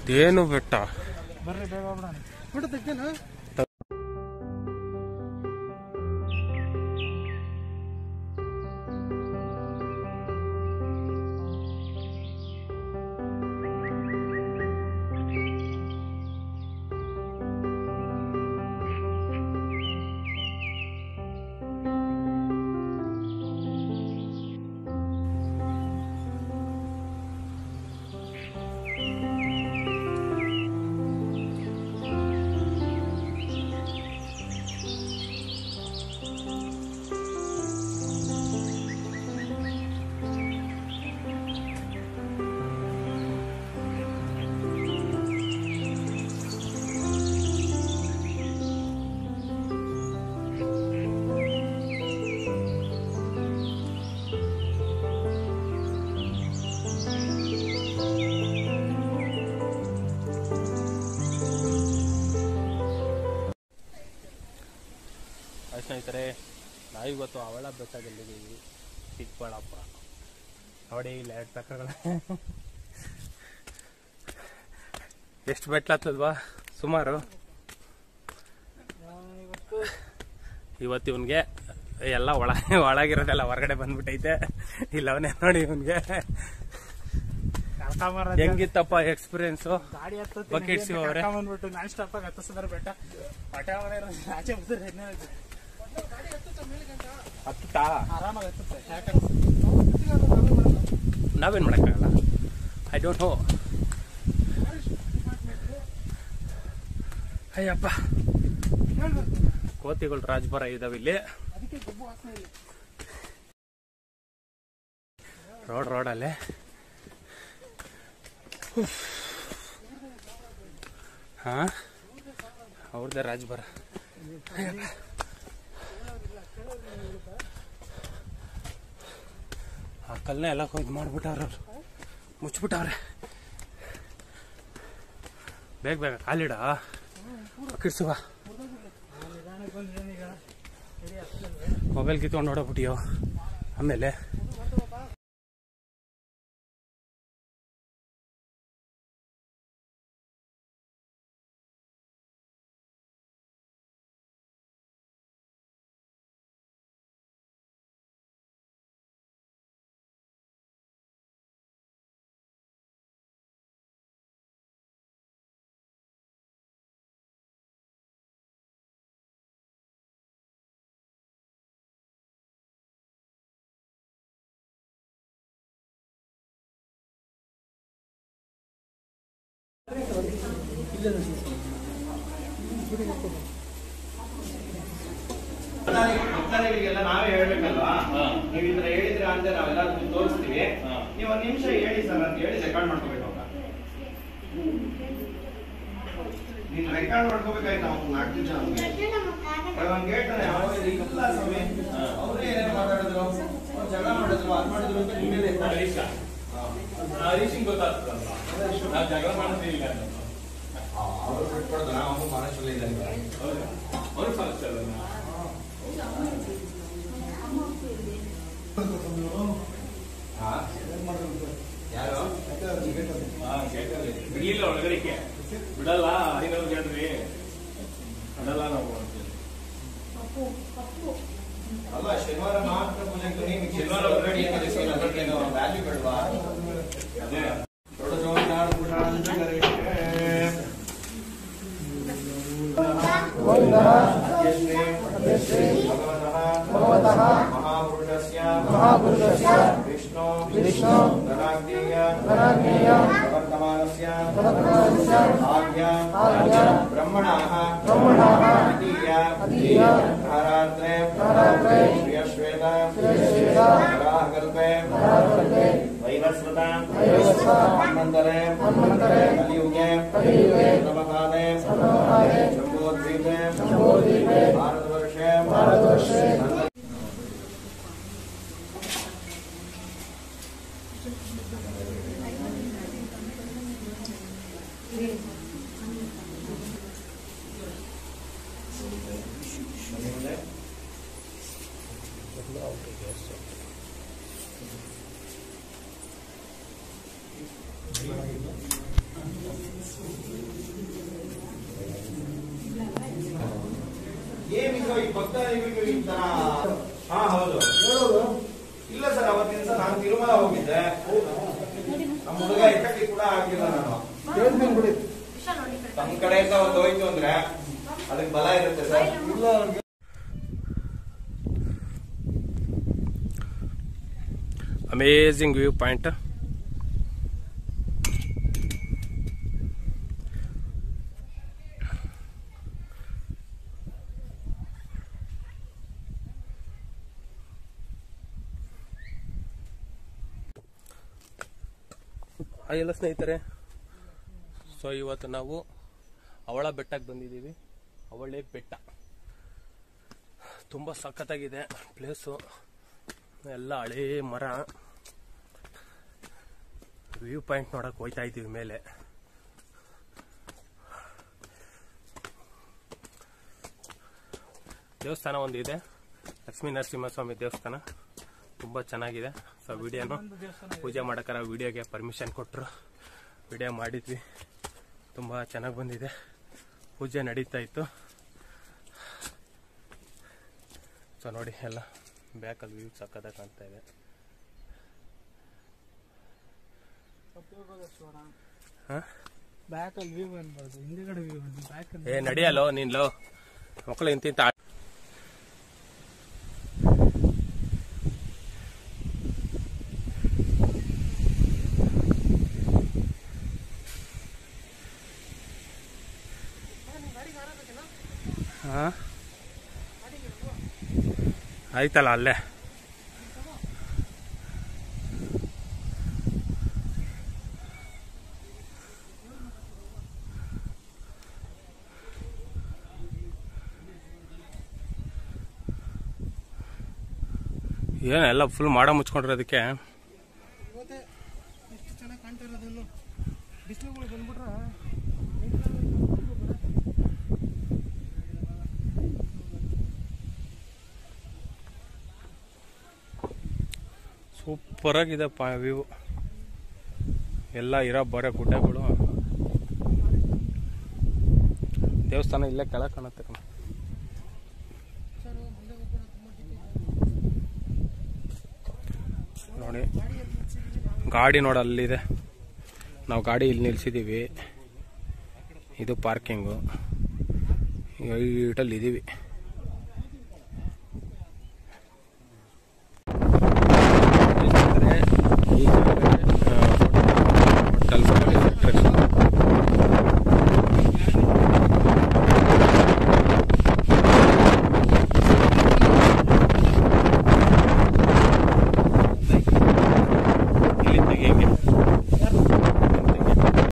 ಇದೇನು ಬೆಟ್ಟ ಬರ್ರಿ ಬೇಗ ಹೋಗ್ಬಿಡೋಣ ಬಿಡು ತೆಗ್ದೇನ ಸ್ನೇಹಿತರೆ ನಾವಿವತ್ತು ಅವಳ ಬೆಟ್ಟದಲ್ಲಿದ್ದೀವಿ ಚಿಕ್ಕಬಳ್ಳಾಪುರ ನೋಡಿ ಇಲ್ಲಿ ಎರಡು ಚಕ್ರಗಳ ಎಷ್ಟು ಬೆಟ್ಲಾಗ್ತದ್ವಾ ಸುಮಾರು ಇವತ್ತು ಇವನ್ಗೆ ಎಲ್ಲ ಒಳ ಒಳಗಿರೋದೆಲ್ಲ ಹೊರಗಡೆ ಬಂದ್ಬಿಟ್ಟೈತೆ ಇಲ್ಲ ಅವನೇ ನೋಡಿ ಇವನ್ಗೆ ಕರ್ಕೊಂಬರ ಹೆಂಗಿತ್ತಪ್ಪ ಎಕ್ಸ್ಪೀರಿಯನ್ಸು ಗಾಡಿ ಹತ್ತತ್ತೀನಿ, Bucket ಶಿವ ಅವ್ರೆ. ಕರ್ಕೊಂಬಂದ್ಬಿಟ್ಟು ನಾನ್ ಸ್ಟಾಪ್ ಆಗಿ ಹತ್ತಿಸಿದ್ರೆ ಬೆಟ್ಟ ಹೊಟ್ಟೆ ಒಳಗಡೆ ಇರೋ ಆಚೆ ಬಿಡ್ತಾರೆ ಎಣ್ಣೆ ಹಾಕಿ. ಹತ್ತುತ್ತಾ ಆರಾಮಾಗಿ ಹತ್ತುತ್ತೆ ಯಾಕೆ ನಾವೇನ್ ಮಾಡಕ್ಕಾಗಲ್ಲ ಐ ಡೋಂಟ್ ನೋ ಅಯ್ಯಪ್ಪ ಕೋತಿಗಳು ರಾಜ್ಭರ ಇದಾವೆ ಇಲ್ಲಿ ಅದಕ್ಕೆ ಗುಬ್ಬು ವಾಸನೆ ಇಲ್ಲ ರೋಡ್ ರೋಡಲ್ಲೇ ಹಾ ಅವ್ರದ್ದೇ ರಾಜ್ಭರ ಆ ಕಲ್ನ ಎಲ್ಲ ಇದು ಮಾಡ್ಬಿಟ್ಟವ್ರ ಅವ್ರು ಮುಚ್ಬಿಟ್ಟವ್ರೆ ಬೇಗ ಬೇಗ ಕಾಲಿಡ ಕಿಡ್ಸುವ ನಿಧಾನಕ್ಕೆ ಬಂದ್ರೆ ಈಗ ಎಡಿ ಹತ್ತಲ್ವೇ? ಮೊಬೈಲ್ ಕಿತ್ಕೊಂಡು ನೋಡಬಿಟ್ಟಿಯೋ ಆಮೇಲೆ ಭಕ್ತಾದಿಗಳಿಗೆಲ್ಲ ನಾವೇ ಹೇಳ್ಬೇಕಲ್ವಾ ನೀವು ಈ ತರ ಹೇಳಿದ್ರೆ ಅಂತ ನಾವೆಲ್ಲ ತೋರಿಸ್ತೀವಿ ನೀವು ಒಂದ್ ನಿಮಿಷ ಹೇಳಿ ಸರ್ ಅಂತ ಹೇಳಿ ರೆಕಾರ್ಡ್ ಮಾಡ್ಕೋಬೇಕು ಅವಾಗ ನೀನ್ ರೆಕಾರ್ಡ್ ಮಾಡ್ಕೋಬೇಕಾಯ್ತು ನಾವು ನಾಲ್ಕು ಜನ ಒಂದ್ ಗೇಟ್ ಯಾವಾಗ ಇಲ್ಲ ಸ್ವಾಮಿ ಅವ್ರೇ ಏನೇನು ಮಾತಾಡಿದ್ರು ಅವ್ರು ಜಗಳ ಮಾಡಿದ್ರು ಅದ್ ಮಾಡಿದ್ರು ಅಂತ ನಿಮಗೆ ಹರೀಶಿಂಗ್ ಗೊತ್ತಾಗ್ತದಲ್ಲ ನಾವು ಜಗಳ ಮಾಡ್ತೀವಿ ಅವ್ರು ಬಿಟ್ಕೊಡ್ದು ನಾವು ಮನಸ್ಸಲ್ಲಿ ಇದ್ದಾರೆ ಅವ್ರು ಫಸ್ಟ್ ಅದನ್ನ ಯಾರು ಹಾ ಕೇಳ್ತಾರೆ ಬಿಡ್ಲಿಲ್ಲ ಒಳಗಡೆಗೆ ಬಿಡಲ್ಲ ಐನೂರು ಕೇಳ್ರಿ ಬಿಡಲ್ಲ ನಾವು ಅಂತೇಳಿ. ಅಲ್ಲ ಶನಿವಾರ ಮಾತ್ರ ಪೂಜೆ ನೀವು ಶನಿವಾರ ಆಲ್ರೆಡಿ ವ್ಯಾಲ್ಯೂ ಬೇಡವಾ ಅದೇ ದೊಡ್ಡ ಜವಾಬ್ದಾರ ಪುಟ ಅಂತ ಕರೀತಾರೆ. ಅಧ್ಯಕ್ಷೆ ಭಗವತಃ ಮಹಾಪುರುಷಸ್ಯ ವಿಷ್ಣು ಧನಾಗ್ನೇಯ ಪ್ರವರ್ತಮಾನಸ್ಯ ಆಜ್ಞ ಬ್ರಹ್ಮಣಃ ದ್ವಿತೀಯ ಧಾರಾತ್ರೆ ಶ್ರಿಯಶ್ವೇತ ವರಾಹಕಲ್ಪೆ ವೈವಸ್ವತ ಮನ್ವಂತರೆ ಕಲಿಯುಗೆ ಸಮಕಾಲೆ ಜಂಬೋದ್ವೀಪೆ ಭಾರತವರ್ಷೆ ಏನಿದು ಈ ಭಕ್ತ ನಿಮಗೆ ಈ ತರ ಹಾ ಹೌದು ಇಲ್ಲ ಸರ್ ಅವತ್ತಿನ ದಿವಸ ನಾನು ತಿರುಮಲ ಹೋಗಿದ್ದೆ ನಮ್ಮ ಹುಡುಗ ಎಟ್ಟಕ್ಕೆ ಕೂಡ ಆಗಿಲ್ಲ ನಾನು ತಮ್ಮ ಕಡೆಯಿಂದ ಒಂದು ಹೋಯ್ತು ಅಂದ್ರೆ ಅದಕ್ಕೆ ಬಲ ಇರುತ್ತೆ ಸರ್ ಅಮೇಝಿಂಗ್ ವ್ಯೂ ಪಾಯಿಂಟ್ ಎಲ್ಲ ಸ್ನೇಹಿತರೆ ಸೊ ಇವತ್ತು ನಾವು ಅವಳ ಬೆಟ್ಟಕ್ಕೆ ಬಂದಿದ್ದೀವಿ ಅವಳೇ ಬೆಟ್ಟ ತುಂಬ ಸಖತ್ತಾಗಿದೆ ಪ್ಲೇಸು ಎಲ್ಲ ಹಳೇ ಮರ ವ್ಯೂ ಪಾಯಿಂಟ್ ನೋಡಕ್ ಹೋಯ್ತಾ ಇದ್ದೀವಿ ಮೇಲೆ ದೇವಸ್ಥಾನ ಒಂದಿದೆ ಲಕ್ಷ್ಮೀ ನರಸಿಂಹಸ್ವಾಮಿ ದೇವಸ್ಥಾನ ತುಂಬ ಚೆನ್ನಾಗಿದೆ ಸೊ ವಿಡಿಯೋನು ಪೂಜೆ ಮಾಡಕ್ಕಾರ ವಿಡಿಯೋಗೆ ಪರ್ಮಿಷನ್ ಕೊಟ್ಟರು ವಿಡಿಯೋ ಮಾಡಿದ್ವಿ ತುಂಬ ಚೆನ್ನಾಗಿ ಬಂದಿದೆ ಪೂಜೆ ನಡೀತಾ ಇತ್ತು ಸೊ ನೋಡಿ ಎಲ್ಲ ಬ್ಯಾಕಲ್ಲಿ ವ್ಯೂ ಸಕ್ಕತ್ತಾಗಿ ಕಾಣ್ತಾ ಇದೆ ಹಾ? ಬ್ಯಾಕ್ ಅಲ್ಲಿ ವ್ಯೂ ಅನ್ಬಾರ್ದು ಹಿಂದ್ಗಡೆ ವ್ಯೂ ಅನ್ಬೋದು ಬ್ಯಾಕ್ ಏ ನಡಿಯಲ್ಲೋ ನೀನ್ಲೋ ಮಕ್ಕಳು ಇಂತಿಂತ ಆ- ಹಾ? ಆಯ್ತಲ್ಲ ಅಲ್ಲೇ ಏನು ಎಲ್ಲ ಫುಲ್ ಮಾಡ ಮುಚ್ಕೊಂಡಿರೋದಕ್ಕೆ ಇವತ್ತೇ ಎಷ್ಟು ಚೆನ್ನಾಗಿ ಕಾಣ್ತಾ ಇರೋದು ಬಿಸಿಲುಗಳು ಬಂದ್ಬಿಟ್ರೆ ಸೂಪರ್ ಆಗಿದೆ ವ್ಯೂ ಎಲ್ಲ ಇರೋ ಬರೋ ಗುಡ್ಡಗಳು ದೇವಸ್ಥಾನ ಇಲ್ಲೇ ಕೆಳಗೆ ಕಾಣುತ್ತೆ ಕಣೋ. ನೋಡಿ ಗಾಡಿ ನೋಡ ಅಲ್ಲಿದೆ ನಾವು ಗಾಡಿ ಇಲ್ಲಿ ನಿಲ್ಸಿದೀವಿ ಇದು ಪಾರ್ಕಿಂಗು ಈಟಲ್ಲಿ ಇದ್ದೀವಿ